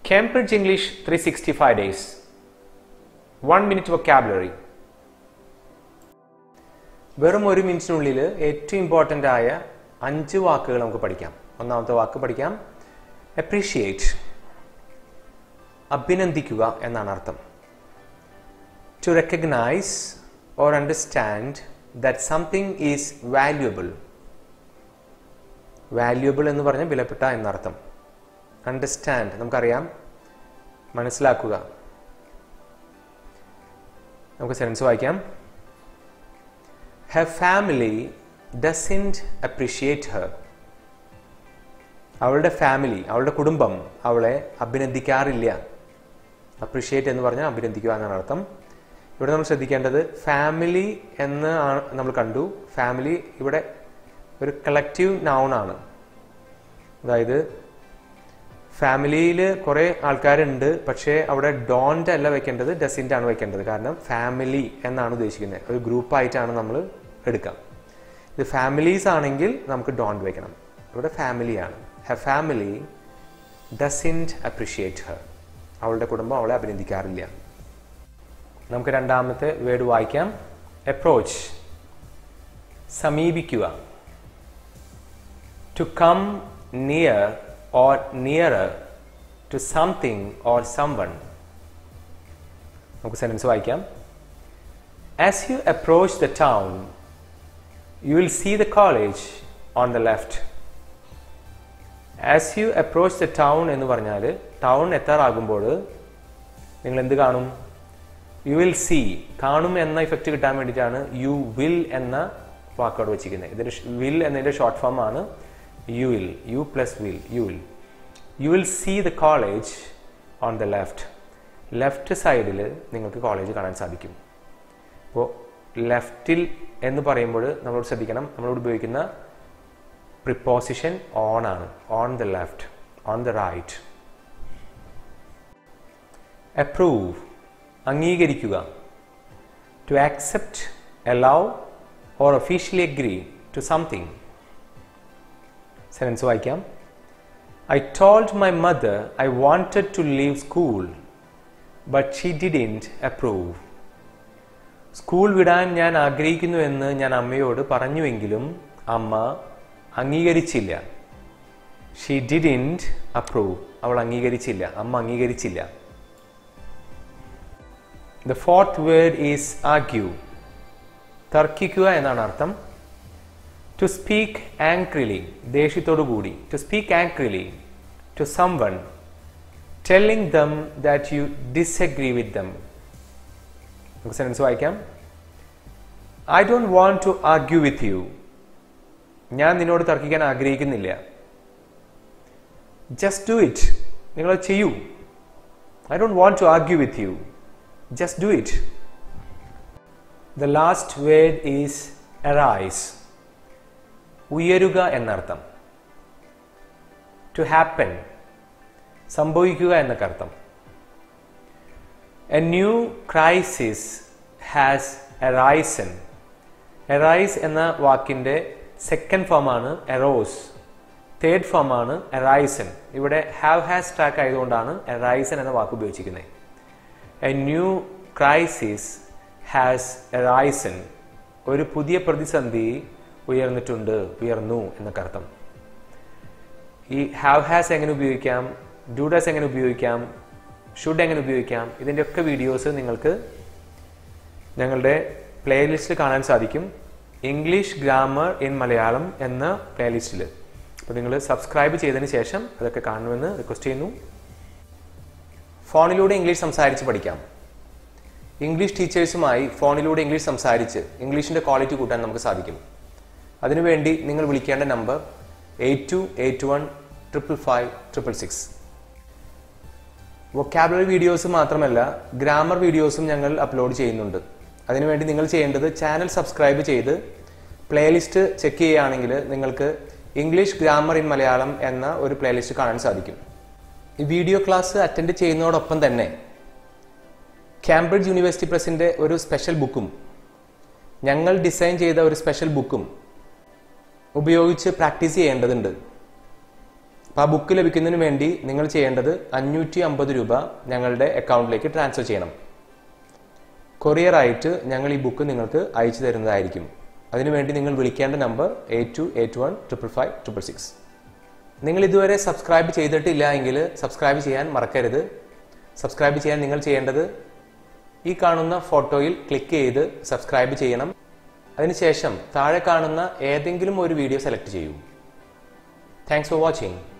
Cambridge English 365 days. One minute vocabulary. വെറും ഒരു മിനിറ്റിനുള്ളിൽ ഏറ്റവും ഇമ്പോർട്ടൻ്റ് ആയ അഞ്ച് വാക്കുകൾ നമുക്ക് പഠിക്കാം ഒന്നാമത്തെ വാക്ക് പഠിക്കാം അപ്രീഷിയേറ്റ് അഭിനന്ദിക്കുക എന്നാണ് അർത്ഥം to recognise or understand that something is valuable valuable എന്ന് പറഞ്ഞാൽ വിലപ്പെട്ട എന്നർത്ഥം അണ്ടർസ്റ്റാൻഡ് നമുക്കറിയാം മനസ്സിലാക്കുക നമുക്ക് സെൻസ് വായിക്കാം her family doesn't appreciate her അവളുടെ ഫാമിലി അവളുടെ കുടുംബം അവളെ അഭിനന്ദിക്കാറില്ല അപ്രിഷിയേറ്റ് എന്ന് പറഞ്ഞാൽ അഭിനന്ദിക്കുക എന്നാണ് അർത്ഥം ഇവിടെ നമ്മൾ ശ്രദ്ധിക്കേണ്ടത് ഫാമിലി എന്ന് ആണ് നമ്മൾ കണ്ടു ഫാമിലി ഇവിടെ ഒരു കളക്റ്റീവ് നൗൺ ആണ് അതായത് ഫാമിലിയിൽ കുറേ ആൾക്കാരുണ്ട് പക്ഷേ അവിടെ ഡോണ്ട് അല്ല വെക്കേണ്ടത് ഡസിൻ്റ് ആണ് വെക്കേണ്ടത് കാരണം ഫാമിലി എന്നാണ് ഉദ്ദേശിക്കുന്നത് ഒരു ഗ്രൂപ്പായിട്ടാണ് നമ്മൾ എടുക്കുക ഇത് ഫാമിലീസ് ആണെങ്കിൽ നമുക്ക് ഡോണ്ട് വെക്കണം ഇവിടെ ഫാമിലിയാണ് her family doesn't appreciate her അവളുടെ കുടുംബം അവളെ അഭിനന്ദിക്കാറില്ല നമുക്ക് രണ്ടാമത്തെ വേർഡ് വായിക്കാം അപ്രോച്ച് സമീപിക്കുക to come near or nearer to something or someone. നമുക്ക് സെൻറ്റൻസ് വായിക്കാം as you approach the town you will see the college on the left as you approach the town എന്ന് പറഞ്ഞാൽ ടൗൺ എത്താറാകുമ്പോൾ നിങ്ങൾ എന്ത് കാണും U will see കാണും എന്ന effect കിട്ടാൻ വേണ്ടിയിട്ടാണ് യു വിൽ എന്ന വാക്കോട് വെച്ചിരിക്കുന്നത് ഇതിൻ്റെ വിൽ എന്നതിൻ്റെ ഷോർട്ട് ഫോം ആണ് you will you plus will you will you will see the college on the left left സൈഡിൽ നിങ്ങൾക്ക് കോളേജ് കാണാൻ സാധിക്കും അപ്പോൾ ലെഫ്റ്റിൽ എന്ന് പറയുമ്പോൾ നമ്മളോട് ശ്രദ്ധിക്കണം നമ്മളോട് ഉപയോഗിക്കുന്ന പ്രിപ്പോസിഷൻ ഓൺ ആണ് on the left on the right approve അംഗീകരിക്കുക to accept allow or officially agree to something sense വായിക്കാം I told my mother I wanted to leave school but she didn't approve school വിടാൻ ഞാൻ ആഗ്രഹിക്കുന്നു എന്ന് ഞാൻ അമ്മയോട് പറഞ്ഞുവെങ്കിലും അമ്മ അംഗീകരിച്ചില്ല ഷീ ഡിഡിൻറ്റ് അപ്രൂവ് അവൾ അംഗീകരിച്ചില്ല അമ്മ അംഗീകരിച്ചില്ല the fourth word is argue തർക്കിക്കുക എന്നാണ് അർത്ഥം ടു സ്പീക്ക് ആങ്ക്രിലി ദേഷ്യത്തോടു കൂടി to speak angrily to someone telling them that you disagree with them നമുക്ക് സെൻസ് വായിക്കാം I don't want to argue with you ഞാൻ നിന്നോട് തർക്കിക്കാൻ ആഗ്രഹിക്കുന്നില്ല ജസ്റ്റ് ഡു ഇറ്റ് നിങ്ങൾ ചെയ്യൂ I don't want to argue with you just do it the last word is arise ഉയരുക എന്നർത്ഥം ടു ഹാപ്പൻ സംഭവിക്കുക എന്നൊക്കെ അർത്ഥം a new crisis has arisen arise എന്ന വാക്കിൻ്റെ സെക്കൻഡ് ഫോമാണ് എറോസ് തേർഡ് ഫോമാണ് എറൈസൺ ഇവിടെ ഹാവ് ഹാസ് ട്രാക്ക് ആയതുകൊണ്ടാണ് എറൈസൺ എന്ന വാക്ക് ഉപയോഗിച്ചിരിക്കുന്നത് a new crisis has arisen ഒരു പുതിയ പ്രതിസന്ധി ഉയർന്നിട്ടുണ്ട് ഉയർന്നു എന്നൊക്കെ അർത്ഥം ഈ ഹാവ് ഹാസ് എങ്ങനെ ഉപയോഗിക്കാം ഡൂഡാസ് എങ്ങനെ ഉപയോഗിക്കാം ഷുഡ് എങ്ങനെ ഉപയോഗിക്കാം ഇതിൻ്റെയൊക്കെ വീഡിയോസ് നിങ്ങൾക്ക് ഞങ്ങളുടെ പ്ലേലിസ്റ്റിൽ കാണാൻ സാധിക്കും ഇംഗ്ലീഷ് ഗ്രാമർ ഇൻ മലയാളം എന്ന പ്ലേലിസ്റ്റിൽ അപ്പോൾ നിങ്ങൾ സബ്സ്ക്രൈബ് ചെയ്തതിന് ശേഷം അതൊക്കെ കാണുമെന്ന് റിക്വസ്റ്റ് ചെയ്യുന്നു ഫോണിലൂടെ ഇംഗ്ലീഷ് സംസാരിച്ച് പഠിക്കാം ഇംഗ്ലീഷ് ടീച്ചേഴ്സുമായി ഫോണിലൂടെ ഇംഗ്ലീഷ് സംസാരിച്ച് ഇംഗ്ലീഷിൻ്റെ ക്വാളിറ്റി കൂട്ടാൻ നമുക്ക് സാധിക്കും അതിനുവേണ്ടി നിങ്ങൾ വിളിക്കേണ്ട number eight two eight one triple five triple six vocabulary videos മാത്രമല്ല ഗ്രാമർ വീഡിയോസും ഞങ്ങൾ അപ്ലോഡ് ചെയ്യുന്നുണ്ട് അതിനുവേണ്ടി നിങ്ങൾ ചെയ്യേണ്ടത് ചാനൽ സബ്സ്ക്രൈബ് ചെയ്ത് പ്ലേലിസ്റ്റ് ചെക്ക് ചെയ്യുകയാണെങ്കിൽ നിങ്ങൾക്ക് ഇംഗ്ലീഷ് ഗ്രാമർ ഇൻ മലയാളം എന്ന ഒരു പ്ലേലിസ്റ്റ് കാണാൻ സാധിക്കും ഈ വീഡിയോ ക്ലാസ് അറ്റൻഡ് ചെയ്യുന്നതോടൊപ്പം തന്നെ കാംബ്രിഡ്ജ് യൂണിവേഴ്സിറ്റി പ്രസിൻ്റെ ഒരു സ്പെഷ്യൽ ബുക്കും ഞങ്ങൾ ഡിസൈൻ ചെയ്ത ഒരു സ്പെഷ്യൽ ബുക്കും ഉപയോഗിച്ച് പ്രാക്ടീസ് ചെയ്യേണ്ടതുണ്ട് അപ്പോൾ ആ ബുക്ക് ലഭിക്കുന്നതിന് വേണ്ടി നിങ്ങൾ ചെയ്യേണ്ടത് അഞ്ഞൂറ്റി അമ്പത് രൂപ ഞങ്ങളുടെ അക്കൗണ്ടിലേക്ക് ട്രാൻസ്ഫർ ചെയ്യണം കൊറിയർ ആയിട്ട് ഞങ്ങൾ ഈ ബുക്ക് നിങ്ങൾക്ക് അയച്ചു തരുന്നതായിരിക്കും അതിനുവേണ്ടി നിങ്ങൾ വിളിക്കേണ്ട number eight two eight one triple five triple six നിങ്ങൾ ഇതുവരെ സബ്സ്ക്രൈബ് ചെയ്തിട്ടില്ല എങ്കിൽ സബ്സ്ക്രൈബ് ചെയ്യാൻ മറക്കരുത് സബ്സ്ക്രൈബ് ചെയ്യാൻ നിങ്ങൾ ചെയ്യേണ്ടത് ഈ കാണുന്ന ഫോട്ടോയിൽ ക്ലിക്ക് ചെയ്ത് സബ്സ്ക്രൈബ് ചെയ്യണം അതിനുശേഷം താഴെ കാണുന്ന ഏതെങ്കിലും ഒരു വീഡിയോ സെലക്ട് ചെയ്യൂ താങ്ക്സ് ഫോർ വാച്ചിങ്